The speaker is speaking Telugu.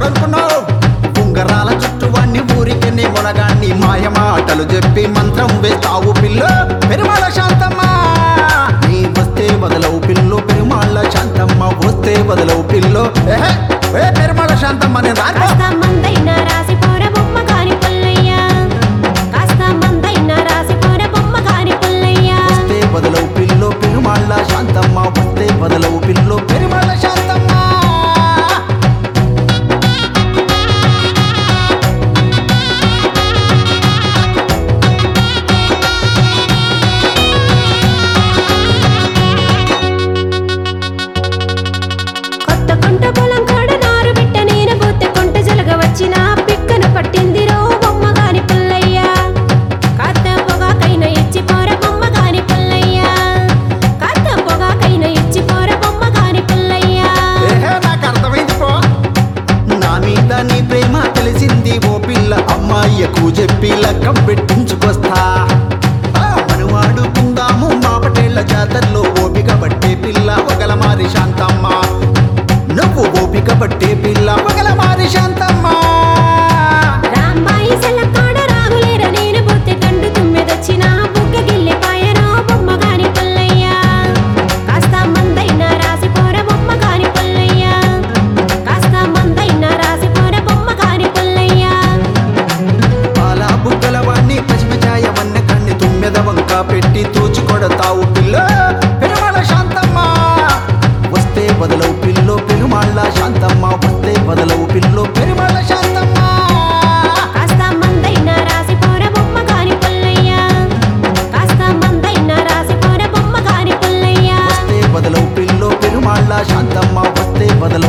ఎవడనుకున్నావు ఉంగరాల చుట్టూ వాణ్ణి ఊరికెన్ని మునగాన్ని మాయమాటలు చెప్పి మంత్రం వేస్తావు పిల్లు పెరుమాళ శాంతమ్మ నీ వస్తే వదలవు పిల్లు పెరుమాళ్ళ శాంతమ్మ వస్తే వదలవు పిల్లు ఏహే, ఏ పెరుమాళ శాంతమ్మ నేను రాను కాస్త మందైన రాసిపోర బొమ్మ కాని పుల్లయ్య కాస్త మందైన రాసిపోర బొమ్మ కాని పుల్లయ్య వస్తే వదలవు పిల్లు పెరుమాళ్ళ శాంతమ్మ వస్తే వదలవు పిల్లు పెరుమాళ్ళ శాంతమ్మ కొత్త కొంట పొలం కాడ నారు బిట్ట నేను బూత్తె కొంట జలగ వచ్చిన పిక్కను పట్టిందిరో బొమ్మ కాని పుల్లయ్య కాస్త పొగాకైన ఇచ్చి పోర బొమ్మ కాని పుల్లయ్య కాస్త పొగాకైన ఇచ్చి పోర బొమ్మ కాని పుల్లయ్య ఏహే, నాకు అర్థమైంది పో నా మీద నీ ప్రేమ తెలిసింది ఓ పిల్ల అమ్మాయ్యకు చెప్పి లక్కం పెట్టించుకొస్తా ఆ, మనం ఆడుకుందాము మా పటేళ్ల జాతరలో ఓపిక పట్టే పిల్ల ఒకల మారి శాంతమ్మ నువ్వు ఓపిక పట్టే పిల్ల ఒకల మారి శాంతమ్మ రామ్మాయి సెల్లకాడ రాగులేర నేను బొత్తె కండు తుమ్మెదొచ్చిన బుగ్గ గిల్లె పాయనో బొమ్మ కాని పుల్లయ్య కాస్త మందైన రాసిపోర బొమ్మ కాని పుల్లయ్య కాస్త మందైన రాసిపోర బొమ్మ కాని పుల్లయ్య పాల బుగ్గల వాణ్ణి పసిమిచాయ వన్న కన్ని తుమ్మెద వంక పెట్టి తూచి కొడతావు పిల్ల పెరుమాళ శాంతమ్మ వస్తే బదలవు పిల్లో పెరుమాళ్ళ శాంతమ్మ వస్తే బదలవు పిల్లో పెరుమాళ్ళ శాంతమ్మ కాస్త మందైన రాసిపోర బొమ్మ కాని పుల్లయ్య కాస్త మందైన రాసిపోర బొమ్మ కాని పుల్లయ్య వస్తే బదలవు పిల్లో పెరుమాళ్ళ శాంతమ్మ వస్తే బదలవు